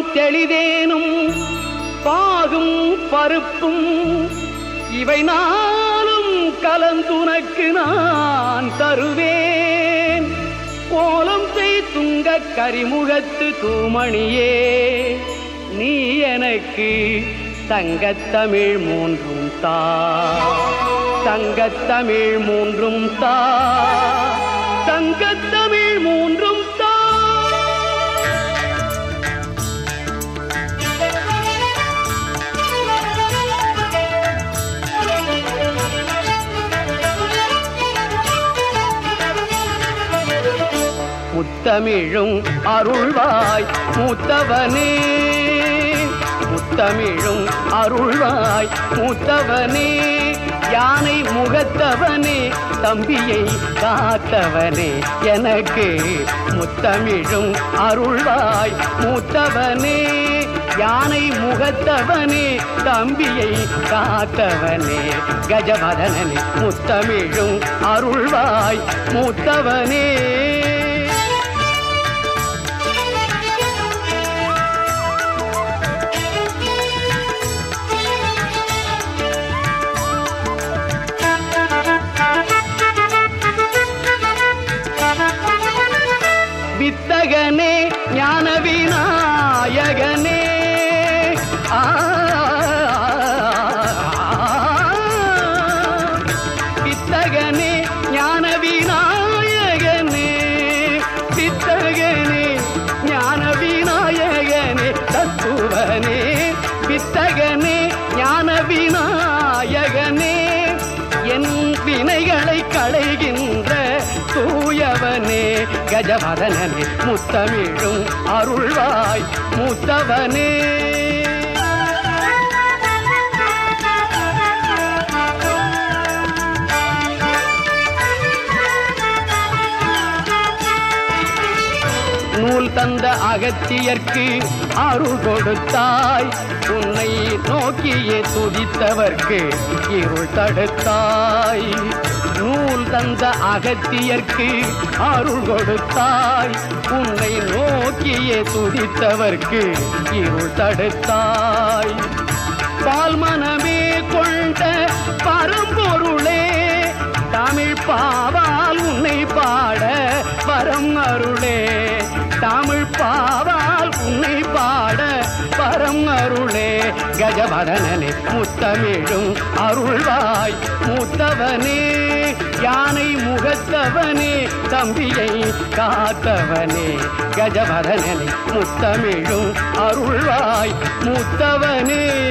தெளிதேனும் பாகும் பருப்பும் இவை நாளும் கலந்துனக்கு நான் தருவேன் கோலம் செய் துங்க கரிமுகத்து தூமணியே நீ எனக்கு தங்கத்தமிழ் மூன்றும் தா தங்கத்தமிழ் மூன்றும் தா தங்கத்தமிழ் மூன்றும் தா முத்தமிழும் அருள்வாய் மூத்தவனே முத்தமிழும் அருள்வாய் மூத்தவனே யானை முகத்தவனே தம்பியை காத்தவனே எனக்கு முத்தமிழும் அருள்வாய் மூத்தவனே யானை முகத்தவனே தம்பியை காத்தவனே கஜவதனனே முத்தமிழும் அருள்வாய் மூத்தவனே வித்தகனே ஞான விநாயகனே ஆ, வித்தகனே ஞான விநாயகனே வித்தகனே ஞான விநாயகனே தத்துவனே வித்தகனே ஞான விநாயகனே என் வினைகளை களைகின்ற தூயவனே கஜவதனனே முத்தமிழும் அருள்வாய் மூத்தவனே நூல் தந்த அகத்தியர்க்கு அருள் கொடுத்தாய் உன்னை நோக்கியே துதித்தவர்க்கு இருள் தடுத்தாய் நூல் தந்த அகத்தியர்க்கு அருள் கொடுத்தாய் உன்னை நோக்கியே துதித்தவர்க்கு இருள் தடுத்தாய் பால் மனமே கொண்ட பரம்பொருளே தமிழ் பாவால் உன்னை பாட வரம் அருளே தமிழ் பாவால் உன்னை பாட வரம் அருளே கஜவதனனே முத்தமிழும் அருள்வாய் மூத்தவனே யானை முகத்தவனே தம்பியை காத்தவனே கஜவதனனே முத்தமிழும் அருள்வாய் மூத்தவனே